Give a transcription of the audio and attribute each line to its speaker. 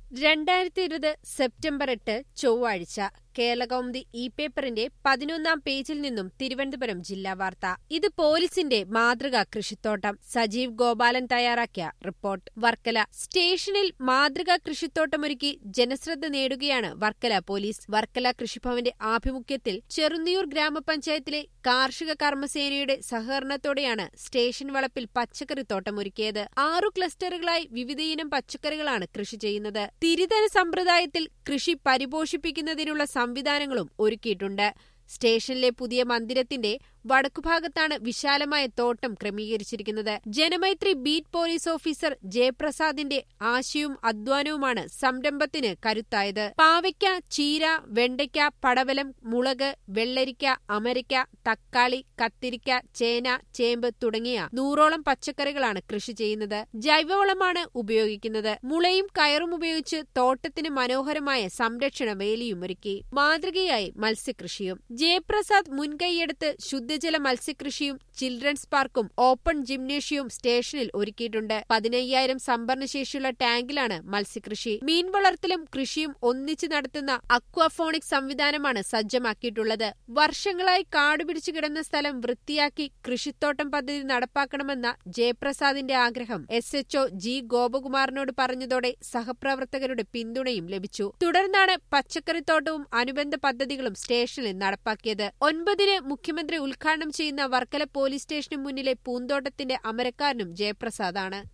Speaker 1: രണ്ടായിരത്തി ഇരുപത് സെപ്റ്റംബർ എട്ട് ചൊവ്വാഴ്ച കേരളകൗമുദി ഇ പേപ്പറിന്റെ പതിനൊന്നാം പേജിൽ നിന്നും തിരുവനന്തപുരം ജില്ലാ വാർത്ത ഇത് പോലീസിന്റെ മാതൃകാ കൃഷിത്തോട്ടം സജീവ് ഗോപാലൻ തയ്യാറാക്കിയ റിപ്പോർട്ട് വർക്കല സ്റ്റേഷനിൽ മാതൃകാ കൃഷിത്തോട്ടമൊരുക്കി ജനശ്രദ്ധ നേടുകയാണ് വർക്കല പോലീസ് വർക്കല കൃഷിഭവന്റെ ആഭിമുഖ്യത്തിൽ ചെറുന്നിയൂർ ഗ്രാമപഞ്ചായത്തിലെ കാർഷിക കർമ്മസേനയുടെ സഹകരണത്തോടെയാണ് സ്റ്റേഷൻ വളപ്പിൽ പച്ചക്കറിത്തോട്ടമൊരുക്കിയത് ആറു ക്ലസ്റ്ററുകളായി വിവിധയിനം പച്ചക്കറികളാണ് കൃഷി ചെയ്യുന്നത് തിരിതന സമ്പ്രദായത്തിൽ കൃഷി പരിപോഷിപ്പിക്കുന്നതിനുള്ള സംവിധാനങ്ങളും ഒരുക്കിയിട്ടുണ്ട് സ്റ്റേഷനിലെ പുതിയ മന്ദിരത്തിന്റെ വടക്കുഭാഗത്താണ് വിശാലമായ തോട്ടം ക്രമീകരിച്ചിരിക്കുന്നത് ജനമൈത്രി ബീറ്റ് പോലീസ് ഓഫീസർ ജയപ്രസാദിന്റെ ആശയവും അധ്വാനവുമാണ് സംരംഭത്തിന് കരുത്തായത് പാവയ്ക്ക ചീര വെണ്ടയ്ക്ക പടവലം മുളക് വെള്ളരിക്ക അമരയ്ക്ക തക്കാളി കത്തിരിക്ക ചേന ചേമ്പ് തുടങ്ങിയ നൂറോളം പച്ചക്കറികളാണ് കൃഷി ചെയ്യുന്നത് ജൈവവളമാണ് ഉപയോഗിക്കുന്നത് മുളയും കയറും ഉപയോഗിച്ച് തോട്ടത്തിന് മനോഹരമായ സംരക്ഷണ വേലിയും ഒരുക്കി മാതൃകയായി മത്സ്യകൃഷിയും ജയപ്രസാദ് മുൻകൈയെടുത്ത് ശുദ്ധജല മത്സ്യകൃഷിയും ചിൽഡ്രൻസ് പാർക്കും ഓപ്പൺ ജിംനേഷ്യവും സ്റ്റേഷനിൽ ഒരുക്കിയിട്ടുണ്ട് പതിനയ്യായിരം സംഭരണശേഷിയുള്ള ടാങ്കിലാണ് മത്സ്യകൃഷി മീൻ വളർത്തലും കൃഷിയും ഒന്നിച്ചു നടത്തുന്ന അക്വാഫോണിക് സംവിധാനമാണ് സജ്ജമാക്കിയിട്ടുള്ളത് വർഷങ്ങളായി കാടുപിടിച്ചു കിടന്ന സ്ഥലം വൃത്തിയാക്കി കൃഷിത്തോട്ടം പദ്ധതി നടപ്പാക്കണമെന്ന ജയപ്രസാദിന്റെ ആഗ്രഹം എസ് എച്ച്ഒ ജി ഗോപകുമാറിനോട് പറഞ്ഞതോടെ സഹപ്രവർത്തകരുടെ പിന്തുണയും ലഭിച്ചു തുടർന്നാണ് പച്ചക്കറിത്തോട്ടവും അനുബന്ധ പദ്ധതികളും സ്റ്റേഷനിൽ നടപ്പാക്കിയത് ഒൻപതിന് മുഖ്യമന്ത്രി ഉദ്ഘാടനം ചെയ്യുന്ന വർക്കല പോലീസ് സ്റ്റേഷന് മുന്നിലെ പൂന്തോട്ടത്തിന്റെ അമരക്കാരനും ജയപ്രസാദാണ്